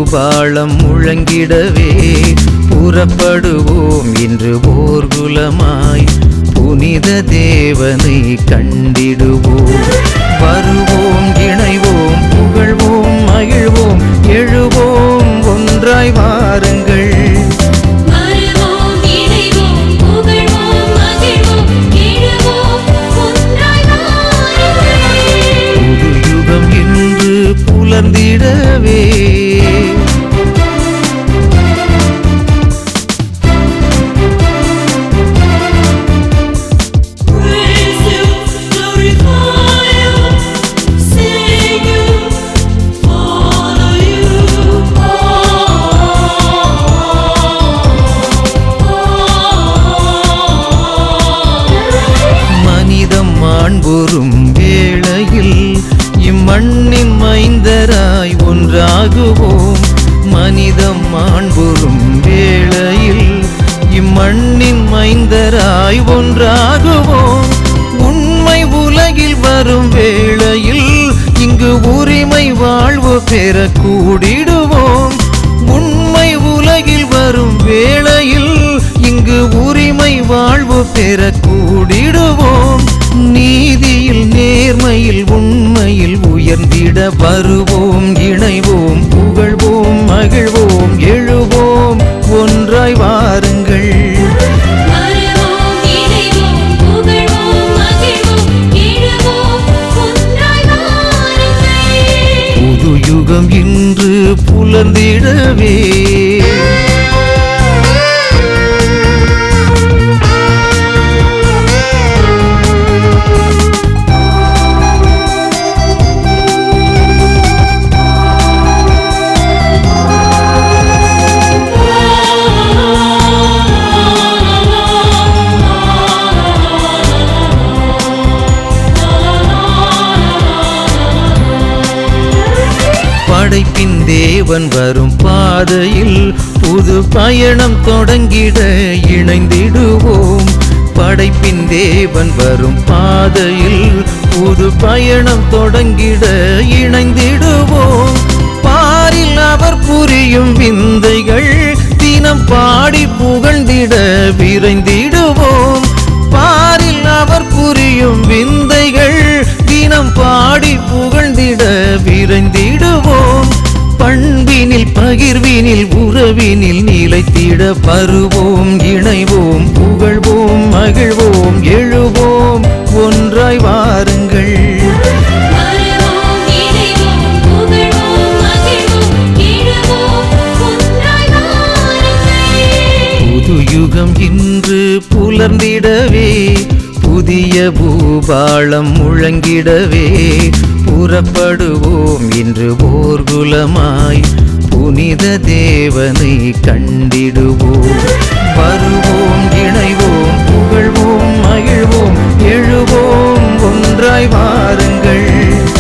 பூபாளம் முழங்கிடவே புறப்படுவோம் இன்று ஓர்குலமாய் புனித தேவனை கண்டிடுவோம் வருவோம் இணைவோம் புகழ்வோம் மகிழ்வோம் எழுவோம் ஒன்றாய் வாருங்கள் வருவோம் இணைவோம் புகழ்வோம் மகிழ்வோம் எழுவோம் ஒன்றாய் வாருங்கள் புது யுகம் இன்று புலர்ந்திடவே Praise you, glorify you, sing you, follow you. மனிதம் மாண்புறும் வேளையில் இம்மண்ணின் மைந்தராய் ஒன்றாகுவோம் மனிதம் மாண்புறும் வேளையில் இம்மண்ணின் மைந்தராய் ஒன்றாகுவோம் உண்மை உலகில் வரும் வேளையில் இங்கு உரிமை வாழ்வு பெற கூடிடுவோம் உண்மை உலகில் வரும் வேளையில் இங்கு உரிமை வாழ்வு பெற கூடிடுவோம் நீதியில் நேர்மையில் உண்மையில் உயர்ந்திட வருவோம் இணைவோம் புகழ்வோம் மகிழ்வோம் எழுவோம் ஒன்றாய் வாருங்கள் வருவோம் இணைவோம் புகழ்வோம் மகிழ்வோம் எழுவோம் ஒன்றாய் வாருங்கள் புது யுகம் இன்று புலர்ந்திடவே படைப்பின் தேவன் வரும் பாதையில் புது பயணம் தொடங்கிட இணைந்திடுவோம் படைப்பின் தேவன் வரும் பாதையில் புது பயணம் தொடங்கிட இணைந்திடுவோம் பாரில் அவர் புரியும் விந்தைகள் தினம் பாடி புகழ்ந்திட விரைந்திடுவோம் பாரில் அவர் புரியும் விந்தைகள் தினம் பாடி புகழ்ந்திட விரைந்திடுவோம் பண்பினில் பகிர்வினில் உறவினில் நிலைத்திட வருவோம் இணைவோம் புகழ்வோம் மகிழ்வோம் எழுவோம் ஒன்றாய் வாருங்கள் வருவோம் இணைவோம் புகழ்வோம் மகிழ்வோம் எழுவோம் ஒன்றாய் வாருங்கள் புது யுகம் இன்று புலர்ந்திடவே புதிய பூபாளம் முழங்கிடவே புறப்படுவோம் இன்று ஓர்குலமாய் புனித தேவனை கண்டிடுவோம் வருவோம் இணைவோம் புகழ்வோம் மகிழ்வோம் எழுவோம் ஒன்றாய் வாருங்கள்